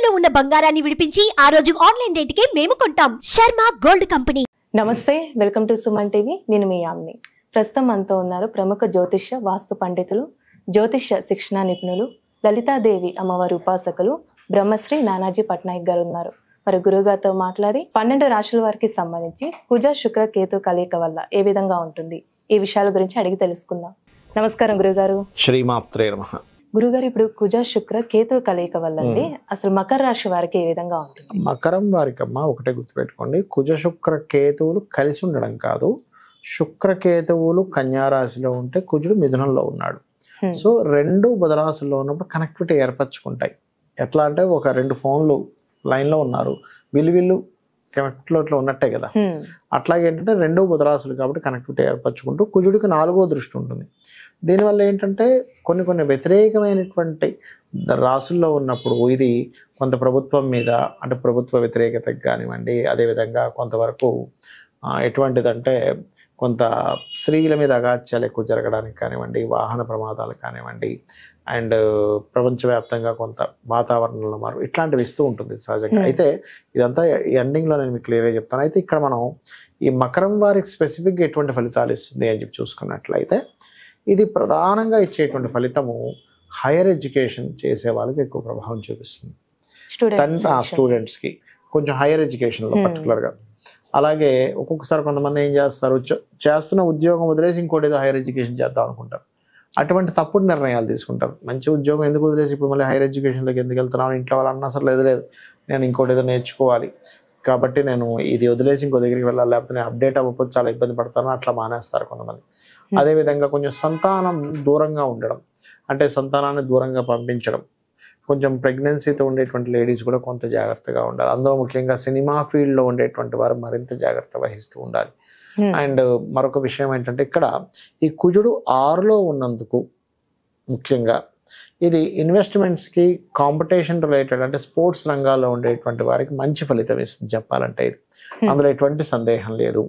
తాకట్టులో ఉన్న బంగారాన్ని విడిపించి ఆ రోజు ఆన్లైన్ రేటుకే మేము కొంటాం శర్మ గోల్డ్ కంపెనీ నమస్తే వెల్కమ్ టు సుమన్ టీవీ నేను మీ యామ్ని ప్రస్తుతం మనతో ఉన్నారు ప్రముఖ జ్యోతిష్య వాస్తు పండితులు జ్యోతిష్య శిక్షణ నిపుణులు లలితాదేవి అమ్మవారి ఉపాసకులు బ్రహ్మశ్రీ నానాజీ పట్నాయక్ గారు ఉన్నారు మరి గురుగారితో మాట్లాడి పన్నెండు రాశుల వారికి సంబంధించి కుజ శుక్ర కేతు కలయిక వల్ల ఏ విధంగా ఉంటుంది ఈ విషయాల గురించి అడిగి తెలుసుకుందాం నమస్కారం గురుగారు శ్రీమాత్రే నమ గురుగారు ఇప్పుడు కుజ శుక్ర కేతు కలయిక వల్ల అండి అసలు మకర రాశి వారికి ఏ విధంగా ఉంటుంది మకరం వారికమ్మ ఒకటే గుర్తుపెట్టుకోండి కుజ శుక్ర కేతువులు కలిసి ఉండడం కాదు శుక్ర కేతువులు కన్యారాశిలో ఉంటే కుజుడు మిథునంలో ఉన్నాడు Hmm. సో రెండు బుధరాశుల్లో ఉన్నప్పుడు కనెక్టివిటీ ఏర్పరచుకుంటాయి ఎట్లా అంటే ఒక రెండు ఫోన్లు లైన్లో ఉన్నారు వీళ్ళు వీళ్ళు కనెక్ట్లో ఇట్లా ఉన్నట్టే కదా హ్మ్. అట్లాగే ఏంటంటే రెండో బుధరాశులు కాబట్టి కనెక్టివిటీ ఏర్పరచుకుంటూ కుజుడికి నాలుగో దృష్టి ఉంటుంది దీనివల్ల ఏంటంటే కొన్ని కొన్ని వ్యతిరేకమైనటువంటి ద- రాసుల్లో ఉన్నప్పుడు ఇది కొంత ప్రభుత్వం మీద అంటే ప్రభుత్వ వ్యతిరేకతకు కానివ్వండి అదేవిధంగా కొంతవరకు ఆ, ఎటువంటిదంటే కొంత స్త్రీల మీద అగాత్యాలు ఎక్కువ జరగడానికి కానివ్వండి వాహన ప్రమాదాలు కానివ్వండి అండ్ ప్రపంచవ్యాప్తంగా కొంత వాతావరణంలో మార్పు ఇట్లాంటివి ఇస్తూ ఉంటుంది సహజంగా Hmm. అయితే ఇదంతా ఎండింగ్లో నేను మీకు క్లియర్గా చెప్తాను అయితే ఇక్కడ మనం ఈ మకరం వారికి స్పెసిఫిక్గా ఎటువంటి ఫలితాలు ఇస్తుంది అని చెప్పి చూసుకున్నట్లయితే ఇది ప్రధానంగా ఇచ్చేటువంటి ఫలితము హైయర్ ఎడ్యుకేషన్ చేసే వాళ్ళకి ఎక్కువ ప్రభావం చూపిస్తుంది స్టూడెంట్స్ తండ్రి ఆ విషయం. స్టూడెంట్స్కి కొంచెం హైయర్ ఎడ్యుకేషన్లో Hmm. పర్టికులర్గా అలాగే ఒక్కొక్కసారి కొంతమంది ఏం చేస్తారు చ- చేస్తున్న ఉద్యోగం వదిలేసి ఇంకోటి ఏదో హైయర్ ఎడ్యుకేషన్ చేద్దాం అనుకుంటారు అటువంటి తప్పుడు నిర్ణయాలు తీసుకుంటారు మంచి ఉద్యోగం ఎందుకు వదిలేసి ఇప్పుడు మళ్ళీ హైయర్ ఎడ్యుకేషన్లోకి ఎందుకు వెళ్తున్నాను ఇంట్లో వాళ్ళు అన్న అసలు లేదు లేదు నేను ఇంకోటి ఏదో నేర్చుకోవాలి కాబట్టి నేను ఇది వదిలేసి ఇంకో దగ్గరికి వెళ్ళాలి లేకపోతే నేను అప్డేట్ అవ్వకపోతే చాలా ఇబ్బంది పడతాను అట్లా మానేస్తారు కొంతమంది Hmm. అదేవిధంగా కొంచెం సంతానం దూరంగా ఉండడం అంటే సంతానాన్ని దూరంగా పంపించడం కొంచెం ప్రెగ్నెన్సీతో ఉండేటువంటి లేడీస్ కూడా కొంత జాగ్రత్తగా ఉండాలి అందులో ముఖ్యంగా సినిమా ఫీల్డ్లో ఉండేటువంటి వారు మరింత జాగ్రత్త వహిస్తూ ఉండాలి హ్మ్. అండ్ మరొక విషయం ఏంటంటే ఇక్కడ ఈ కుజుడు ఆరులో ఉన్నందుకు ముఖ్యంగా ఇది ఇన్వెస్ట్మెంట్స్కి కాంపిటీషన్ రిలేటెడ్ అంటే స్పోర్ట్స్ రంగాల్లో ఉండేటువంటి వారికి మంచి ఫలితం ఇస్తుంది చెప్పాలంటే ఇది Hmm. అందులో ఎటువంటి సందేహం లేదు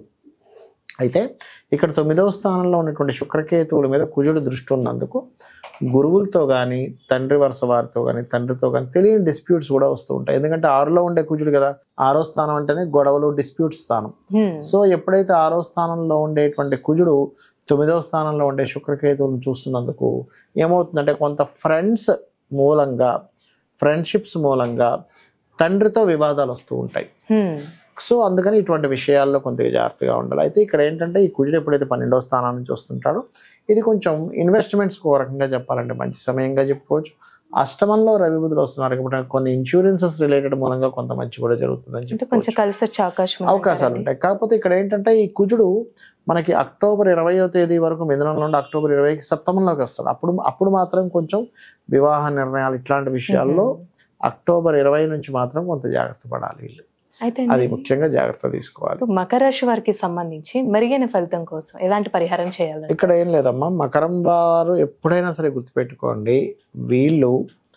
అయితే ఇక్కడ తొమ్మిదవ స్థానంలో ఉన్నటువంటి శుక్రకేతువుల మీద కుజుడు దృష్టి ఉన్నందుకు గురువులతో కానీ తండ్రి వరుస వారితో కానీ తండ్రితో కానీ తెలియని డిస్ప్యూట్స్ కూడా వస్తూ ఉంటాయి ఎందుకంటే ఆరులో ఉండే కుజుడు కదా ఆరో స్థానం అంటేనే గొడవలు డిస్ప్యూట్ స్థానం హ్మ్. సో ఎప్పుడైతే ఆరో స్థానంలో ఉండేటువంటి కుజుడు తొమ్మిదవ స్థానంలో ఉండే శుక్రకేతువులను చూస్తున్నందుకు ఏమవుతుందంటే కొంత ఫ్రెండ్స్ మూలంగా ఫ్రెండ్షిప్స్ మూలంగా తండ్రితో వివాదాలు వస్తూ ఉంటాయి హ్మ్. సో అందుకని ఇటువంటి విషయాల్లో కొంత జాగ్రత్తగా ఉండాలి అయితే ఇక్కడ ఏంటంటే ఈ కుజుడు ఎప్పుడైతే పన్నెండవ స్థానం నుంచి వస్తుంటాడో ఇది కొంచెం ఇన్వెస్ట్మెంట్స్కి ఒక రకంగా చెప్పాలంటే మంచి సమయంగా చెప్పుకోవచ్చు అష్టమంలో రవి బుధులు వస్తున్నారు కాబట్టి కొన్ని ఇన్సూరెన్సెస్ రిలేటెడ్ మూలంగా కొంత మంచి కూడా జరుగుతుందని అంటే చెప్పుకోవచ్చు కొంచెం కలిసి వచ్చే అవకాశం ఉంది అవకాశాలు అంటారండి. ఉంటాయి కాకపోతే ఇక్కడ ఏంటంటే ఈ కుజుడు మనకి అక్టోబర్ ఇరవయో తేదీ వరకు మిథునం నుండి అక్టోబర్ ఇరవైకి సప్తమంలోకి వస్తాడు అప్పుడు అప్పుడు మాత్రం కొంచెం వివాహ నిర్ణయాలు ఇట్లాంటి విషయాల్లో అక్టోబర్ ఇరవై నుంచి మాత్రం కొంత జాగ్రత్త పడాలి వీళ్ళు అయితే అది అండి, ముఖ్యంగా జాగ్రత్త తీసుకోవాలి ఇప్పుడు మకర రాశి వారికి సంబంధించి మెరుగైన ఫలితం కోసం ఎలాంటి పరిహారం చేయాలి ఇక్కడ ఏం లేదమ్మా మకరం వారు ఎప్పుడైనా సరే గుర్తుపెట్టుకోండి వీళ్ళు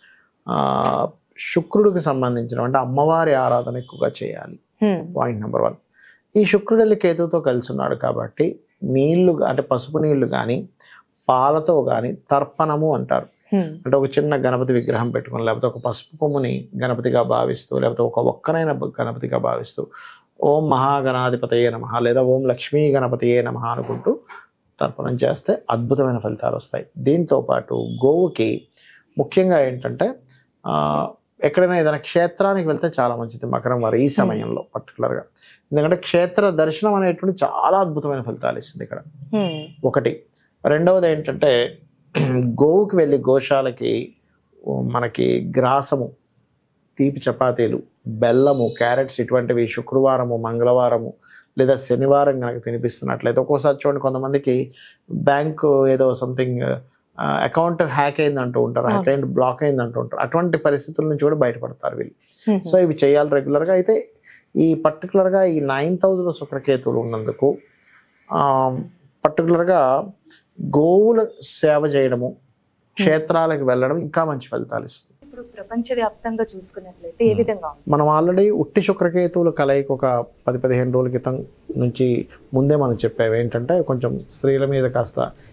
ఆ, శుక్రుడికి సంబంధించిన అంటే అమ్మవారి ఆరాధన ఎక్కువగా చేయాలి హ్మ్. పాయింట్ నెంబర్ వన్ ఈ శుక్రుడు వెళ్ళి కేతువుతో కలిసి ఉన్నాడు కాబట్టి నీళ్లు గా- అంటే పసుపు నీళ్లు కానీ పాలతో కానీ తర్పణము అంటారు హ్మ్. అంటే ఒక చిన్న గణపతి విగ్రహం పెట్టుకుని లేకపోతే ఒక పసుపు కొమ్ముని గణపతిగా భావిస్తూ లేకపోతే ఒక ఒక్కనైన బ- గణపతిగా భావిస్తూ ఓం మహాగణాధిపతయే నమ లేదా ఓం లక్ష్మీ గణపతియే నమ అనుకుంటూ తర్పణం చేస్తే అద్భుతమైన ఫలితాలు వస్తాయి దీంతో పాటు గోవుకి ముఖ్యంగా ఏంటంటే ఆ, ఎక్కడైనా ఏదైనా క్షేత్రానికి వెళ్తే చాలా మంచిది మకరం వారు ఈ సమయంలో పర్టికులర్గా ఎందుకంటే క్షేత్ర దర్శనం అనేటువంటి చాలా అద్భుతమైన ఫలితాలు ఇస్తుంది ఇక్కడ హ్మ్. ఒకటి రెండవది ఏంటంటే గోవుకి వెళ్ళి గోశాలకి మనకి గ్రాసము తీపి చపాతీలు బెల్లము క్యారెట్స్ ఇటువంటివి శుక్రవారము మంగళవారము లేదా శనివారం కనుక తినిపిస్తున్నట్లయితే ఒక్కోసారి చూడండి కొంతమందికి బ్యాంక్ ఏదో సంథింగ్ అకౌంట్ హ్యాక్ అయింది అంటూ ఉంటారు హ్యాక్ అయింది బ్లాక్ అయింది అంటూ ఉంటారు అటువంటి పరిస్థితుల నుంచి కూడా బయటపడతారు వీళ్ళు హ్మ్. సో ఇవి చేయాలి రెగ్యులర్గా అయితే ఈ పర్టికులర్గా ఈ నైన్ థౌజండ్ శుక్రకేతువులు ఉన్నందుకు పర్టికులర్గా గోవుల సేవ చేయడము క్షేత్రాలకు వెళ్ళడం ఇంకా మంచి ఫలితాలు ఇస్తుంది ఇప్పుడు ప్రపంచ వ్యాప్తంగా చూసుకున్నట్లయితే ఏ విధంగా ఉంది మనం ఆల్రెడీ ఉట్టి శుక్రకేతువుల కలయిక ఒక పది పదిహేను రోజుల క్రితం నుంచి ముందే మనం చెప్పాము ఏంటంటే కొంచెం స్త్రీల మీద కాస్త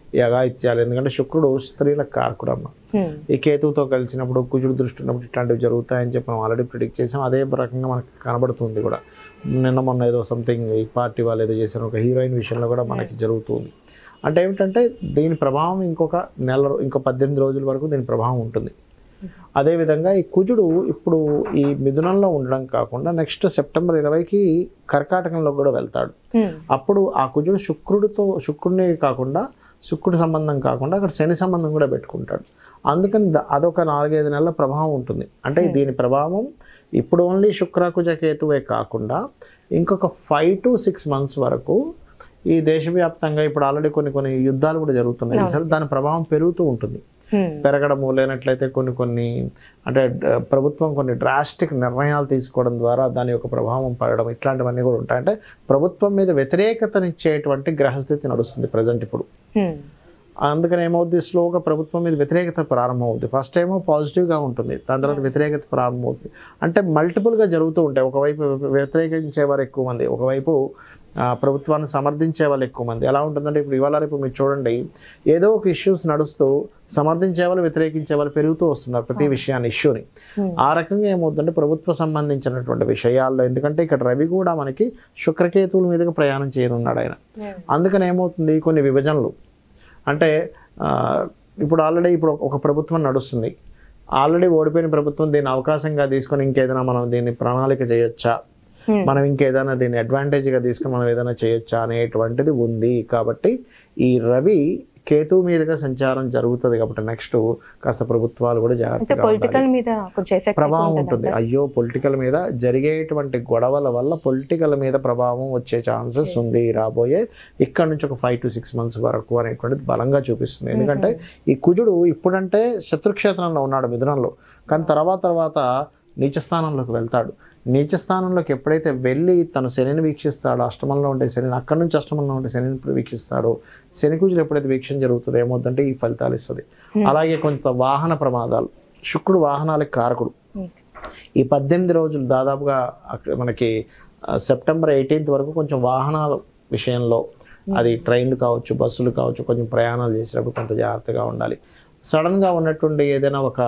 ఈ అఘాయిత్యాలు ఎందుకంటే శుక్రుడు స్త్రీల కారకుడు అమ్మ హ్మ్. ఈ కేతువుతో కలిసినప్పుడు కుజుడు దృష్టి ఉన్నప్పుడు ఇట్లాంటివి జరుగుతాయని చెప్పి మనం ఆల్రెడీ ప్రిడిక్ట్ చేసాం అదే రకంగా మనకి కనబడుతుంది కూడా నిన్న మొన్న ఏదో సంథింగ్ ఈ పార్టీ వాళ్ళు ఏదో చేసిన ఒక హీరోయిన్ విషయంలో కూడా మనకి జరుగుతుంది అంటే ఏమిటంటే దీని ప్రభావం ఇంకొక నెల రో- ఇంకో పద్దెనిమిది రోజుల వరకు దీని ప్రభావం ఉంటుంది అదేవిధంగా ఈ కుజుడు ఇప్పుడు ఈ మిథునంలో ఉండడం కాకుండా నెక్స్ట్ సెప్టెంబర్ ఇరవైకి కర్కాటకంలో కూడా వెళ్తాడు హ్మ్. అప్పుడు ఆ కుజుడు శుక్రుడితో శుక్రుడిని కాకుండా శుక్రుడి సంబంధం కాకుండా అక్కడ శని సంబంధం కూడా పెట్టుకుంటాడు అందుకని ద- అదొక నాలుగైదు నెలల ప్రభావం ఉంటుంది అంటే దీని ప్రభావం ఇప్పుడు ఓన్లీ శుక్రకుజ కేతువే కాకుండా ఇంకొక ఫైవ్ టు సిక్స్ మంత్స్ వరకు ఈ దేశవ్యాప్తంగా ఇప్పుడు ఆల్రెడీ కొన్ని కొన్ని యుద్ధాలు కూడా జరుగుతున్నాయి సరే దాని ప్రభావం పెరుగుతూ ఉంటుంది హ్మ్. పెరగడము లేనట్లయితే కొన్ని కొన్ని అంటే డ- ప్రభుత్వం కొన్ని డ్రాస్టిక్ నిర్ణయాలు తీసుకోవడం ద్వారా దాని యొక్క ప్రభావం పడడం ఇట్లాంటివన్నీ కూడా ఉంటాయి అంటే ప్రభుత్వం మీద వ్యతిరేకతనిచ్చేటువంటి గ్రహస్థితి నడుస్తుంది ప్రజెంట్ ఇప్పుడు హ్మ్. అందుకని ఏమవుద్ది స్లోగా ప్రభుత్వం మీద వ్యతిరేకత ప్రారంభమవుద్ది ఫస్ట్ ఏమో పాజిటివ్గా ఉంటుంది దాని తర్వాత వ్యతిరేకత ప్రారంభమవుతుంది అంటే మల్టిపుల్గా జరుగుతూ ఉంటాయి ఒకవైపు వ్యతిరేకించే వారు ఎక్కువ మంది ఒకవైపు ఆ, ప్రభుత్వాన్ని సమర్థించే వాళ్ళు ఎక్కువ మంది ఎలా ఉంటుందంటే ఇప్పుడు ఇవాళ రేపు మీరు చూడండి ఏదో ఒక ఇష్యూస్ నడుస్తూ సమర్థించే వాళ్ళు వ్యతిరేకించే వాళ్ళు పెరుగుతూ వస్తున్నారు ప్రతి విషయాన్ని ఇష్యూని Hmm. ఆ రకంగా ఏమవుతుందంటే ప్రభుత్వ సంబంధించినటువంటి విషయాల్లో ఎందుకంటే ఇక్కడ రవి కూడా మనకి శుక్రకేతువుల మీదుగా ప్రయాణం చేయనున్నాడు ఆయన హ్మ్. అందుకని ఏమవుతుంది కొన్ని విభజనలు అంటే ఆ, ఇప్పుడు ఆల్రెడీ ఇప్పుడు ఒక ప్రభుత్వం నడుస్తుంది ఆల్రెడీ ఓడిపోయిన ప్రభుత్వం దీన్ని అవకాశంగా తీసుకొని ఇంకేదైనా మనం దీన్ని ప్రణాళిక చేయొచ్చా Hmm. మనం ఇంకేదైనా దీన్ని అడ్వాంటేజ్గా తీసుకొని మనం ఏదైనా చేయొచ్చా అనేటువంటిది ఉంది కాబట్టి ఈ రవి కేతు మీదుగా సంచారం జరుగుతుంది కాబట్టి నెక్స్ట్ కాస్త ప్రభుత్వాలు కూడా అంటే జాగ్రత్తగా ఉండాలి. పొలిటికల్ మీద కొంచెం ఎఫెక్ట్ ప్రభావం ఉంటుంది అయ్యో పొలిటికల్ మీద జరిగేటువంటి గొడవల వల్ల పొలిటికల్ మీద ప్రభావం వచ్చే ఛాన్సెస్ ఉంది రాబోయే ఇక్కడ నుంచి ఒక ఫైవ్ టు సిక్స్ మంత్స్ వరకు అనేటువంటిది బలంగా చూపిస్తుంది ఎందుకంటే ఈ కుజుడు ఇప్పుడంటే శత్రుక్షేత్రంలో ఉన్నాడు మిథునంలో కానీ తర్వాత తర్వాత నీచ స్థానంలోకి వెళ్తాడు నీచ స్థానంలోకి ఎప్పుడైతే వెళ్ళి తను శనిని వీక్షిస్తాడో అష్టమంలో ఉంటే శనిని అక్కడి నుంచి అష్టమంలో ఉంటే శనిని ఇప్పుడు వీక్షిస్తాడో శని కుజులు ఎప్పుడైతే వీక్షణ జరుగుతుందో ఏమవుతుందంటే ఈ ఫలితాలు ఇస్తుంది అలాగే కొంత వాహన ప్రమాదాలు శుక్రుడు వాహనాలకు కారకుడు ఈ పద్దెనిమిది రోజులు దాదాపుగా అక్కడ మనకి ఆ, సెప్టెంబర్ ఎయిటీన్త్ వరకు కొంచెం వాహనాల విషయంలో అది ట్రైన్లు కావచ్చు బస్సులు కావచ్చు కొంచెం ప్రయాణాలు చేసేటప్పుడు కొంత జాగ్రత్తగా ఉండాలి సడన్గా ఉన్నటువంటి ఏదైనా ఒక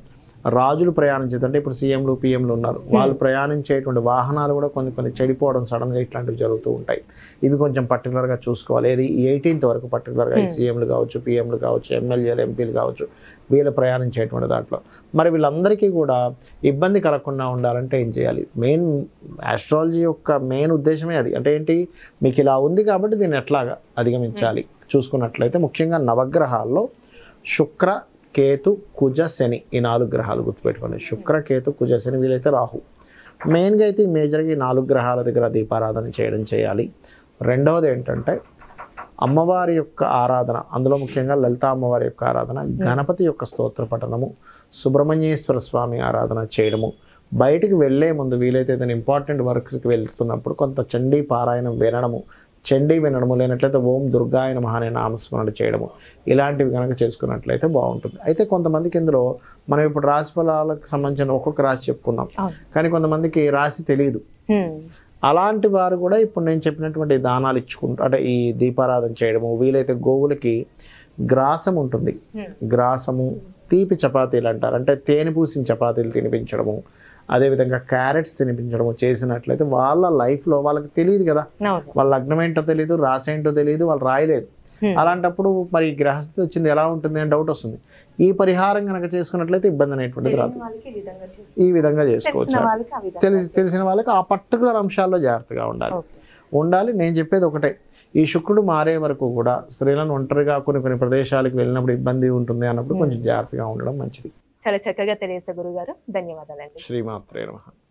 రాజులు ప్రయాణించేది అంటే ఇప్పుడు సీఎంలు పిఎంలు ఉన్నారు వాళ్ళు ప్రయాణించేటువంటి వాహనాలు కూడా కొన్ని కొన్ని చెడిపోవడం సడన్గా ఇట్లాంటివి జరుగుతూ ఉంటాయి ఇవి కొంచెం పర్టికులర్గా చూసుకోవాలి ఏది ఎయిటీన్త్ వరకు పర్టికులర్గా ఈ సీఎంలు కావచ్చు పిఎంలు కావచ్చు ఎమ్మెల్యేలు ఎంపీలు కావచ్చు వీళ్ళు ప్రయాణించేటువంటి దాంట్లో మరి వీళ్ళందరికీ కూడా ఇబ్బంది కలగకుండా ఉండాలంటే ఏం చేయాలి మెయిన్ ఆస్ట్రాలజీ యొక్క మెయిన్ ఉద్దేశమే అది అంటే ఏంటి మీకు ఇలా ఉంది కాబట్టి దీన్ని ఎట్లాగా అధిగమించాలి చూసుకున్నట్లయితే ముఖ్యంగా నవగ్రహాల్లో శుక్ర కేతు కుజ శని ఈ నాలుగు గ్రహాలు గుర్తుపెట్టుకోండి శుక్ర కేతు కుజ శని వీలైతే రాహు మెయిన్గా అయితే ఈ మేజర్గా ఈ నాలుగు గ్రహాల దగ్గర దీపారాధన చేయడం చేయాలి రెండవది ఏంటంటే అమ్మవారి యొక్క ఆరాధన అందులో ముఖ్యంగా లలిత అమ్మవారి యొక్క ఆరాధన గణపతి యొక్క స్తోత్ర పఠనము సుబ్రహ్మణ్యేశ్వర స్వామి ఆరాధన చేయడము బయటికి వెళ్ళే ముందు వీలైతే ఏదైనా ఇంపార్టెంట్ వర్క్స్కి వెళ్తున్నప్పుడు కొంత చండీ పారాయణం వినడము చండీ వినడము లేనట్లయితే ఓం దుర్గాయ నమః అనే నామస్మరణ చేయడము ఇలాంటివి కనుక చేసుకున్నట్లయితే బాగుంటుంది అయితే కొంతమందికి ఇందులో మనం ఇప్పుడు రాశి ఫలాలకు సంబంధించిన ఒక్కొక్క రాశి చెప్పుకున్నాం అవును. కానీ కొంతమందికి రాశి తెలియదు హ్మ్. అలాంటి వారు కూడా ఇప్పుడు నేను చెప్పినటువంటి దానాలు ఇచ్చుకుంటూ అంటే ఈ దీపారాధన చేయడము వీలైతే గోవులకి గ్రాసం ఉంటుంది Hmm. గ్రాసము తీపి చపాతీలు అంటారు అంటే తేనె పూసిన చపాతీలు తినిపించడము అదేవిధంగా క్యారెట్స్ తినిపించడము చేసినట్లయితే వాళ్ళ లైఫ్లో వాళ్ళకి తెలియదు కదా అవును వాళ్ళ లగ్నం ఏంటో తెలియదు రాసి ఏంటో తెలియదు వాళ్ళు రాయలేదు Hmm. అలాంటప్పుడు మరి ఈ గ్రహస్థితి వచ్చింది ఎలా ఉంటుంది అని డౌట్ వస్తుంది ఈ పరిహారం కనుక చేసుకున్నట్లయితే ఇబ్బంది అనేటువంటిది రాదు వాళ్ళకి ఈ విధంగా చేసి ఈ విధంగా తెలిసిన చేసుకోవచ్చు వాళ్ళకి ఆ విధంగా తెలిసి తెలిసిన వాళ్ళకి ఆ పర్టికులర్ అంశాల్లో జాగ్రత్తగా ఉండాలి ఓకే. ఉండాలి నేను చెప్పేది ఒకటే ఈ శుక్రుడు మారే వరకు కూడా స్త్రీలను ఒంటరిగా కొన్ని కొన్ని ప్రదేశాలకు వెళ్ళినప్పుడు ఇబ్బంది ఉంటుంది అన్నప్పుడు కొంచెం జాగ్రత్తగా ఉండడం మంచిది చాలా చక్కగా తెలియజేసే గురుగారు ధన్యవాదాలండి శ్రీమాత్రే నమః